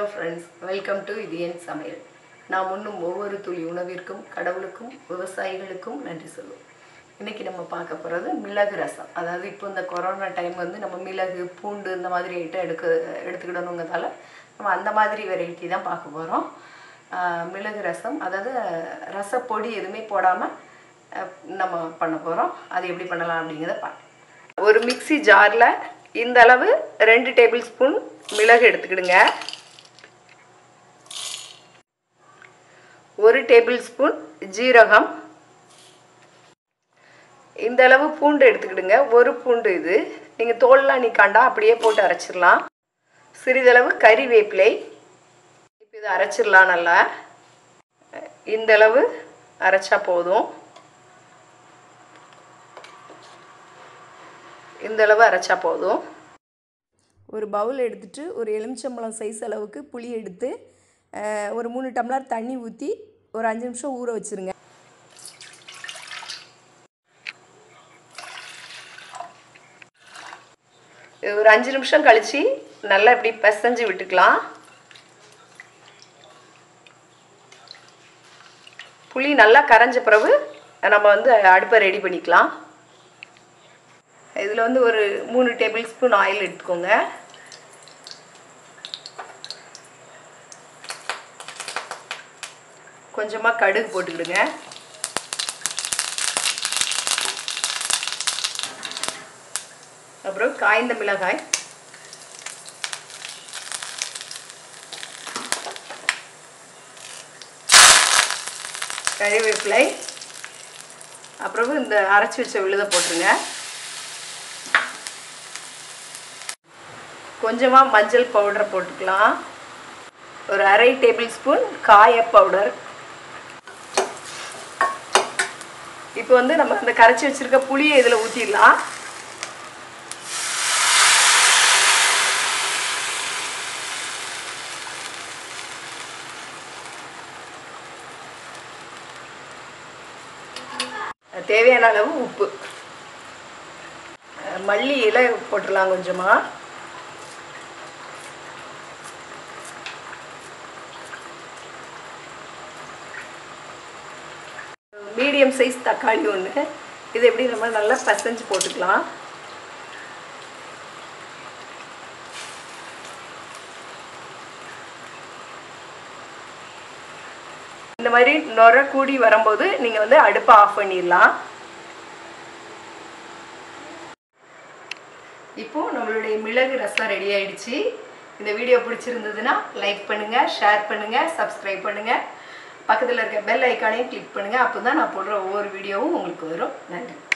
friends welcome to இது என் சமையல் நாம் உண்ணும் ஒவ்வொரு துளி உணவிற்கும் கடவுளுக்கும் விவசாயிகளுக்கும் நன்றி சொல்லுவோம் இன்னைக்கு நம்ம பார்க்க போகிறது மிளகு ரசம் அதாவது இப்போ இந்த கொரோனா டைம் வந்து நம்ம மிளகு பூண்டு இந்த மாதிரி ஐட்டம் எடுக்க எடுத்துக்கிடணுங்கிறதால நம்ம அந்த மாதிரி வெரைட்டி தான் பார்க்க போகிறோம் மிளகு ரசம் அதாவது ரசப்பொடி எதுவுமே போடாமல் நம்ம பண்ண போகிறோம் அது எப்படி பண்ணலாம் அப்படிங்கிறத பார்க்கலாம் ஒரு மிக்ஸி ஜாரில் இந்த அளவு ரெண்டு டேபிள் ஸ்பூன் மிளகு எடுத்துக்கிடுங்க ஒரு டேபிள் ஸ்பூன் ஜீரகம் இந்த அளவு பூண்டு எடுத்துக்கிடுங்க ஒரு பூண்டு இது நீங்கள் தோல்லாம் நீக்காண்டா அப்படியே போட்டு அரைச்சிடலாம் சிறிதளவு கறிவேப்பிலை இப்போ இதை அரைச்சிடலாம் நல்லா இந்த அளவு அரைச்சா போதும் இந்த அளவு அரைச்சா போதும் ஒரு பவுல் எடுத்துட்டு ஒரு எலுமிச்சம்பழம் சைஸ் அளவுக்கு புளி எடுத்து அஹ், ஒரு மூணு டம்ளர் தண்ணி ஊற்றி ஒரு அஞ்சு நிமிஷம் ஊற வச்சுருங்க இது ஒரு அஞ்சு நிமிஷம் கழிச்சு நல்லா இப்படி பிசைஞ்சு விட்டுக்கலாம் புளி நல்லா கரைஞ்ச பிறகு நம்ம வந்து அடுப்பை ரெடி பண்ணிக்கலாம் இதில் வந்து ஒரு மூணு டேபிள் ஸ்பூன் ஆயில் எடுத்துக்கோங்க கொஞ்சமாக கடுகு போட்டுக்கிடுங்க அப்புறம் காய்ந்த மிளகாய் கறிவேப்பிலை அப்புறம் இந்த அரைச்சி வச்ச விழுத போட்டுருங்க கொஞ்சமாக மஞ்சள் பவுடர் போட்டுக்கலாம் ஒரு அரை டேபிள் ஸ்பூன் காய பவுடர் இப்போ வந்து நம்ம இந்த கரைச்சி வச்சிருக்க புளியை இதில் ஊற்றிடலாம் தேவையான அளவு உப்பு அஹ் மல்லி இலை போட்டுடலாம் கொஞ்சமாக மீடியம் சைஸ் தக்காளி ஒன்று இது எப்படி நம்ம நல்லா பசைஞ்சு போட்டுக்கலாம் இந்த மாதிரி நுர கூடி வரும்போது நீங்கள் வந்து அடுப்பை ஆஃப் பண்ணிடலாம் இப்போ நம்மளுடைய மிளகு ரசம் ரெடி ஆயிடுச்சு இந்த வீடியோ பிடிச்சிருந்ததுன்னா லைக் பண்ணுங்க ஷேர் பண்ணுங்க சப்ஸ்கிரைப் பண்ணுங்க பக்கத்தில் இருக்க பெல் ஐக்கானையும் கிளிக் பண்ணுங்க அப்போ தான் நான் போடுற ஒவ்வொரு வீடியோவும் உங்களுக்கு வரும் நன்றி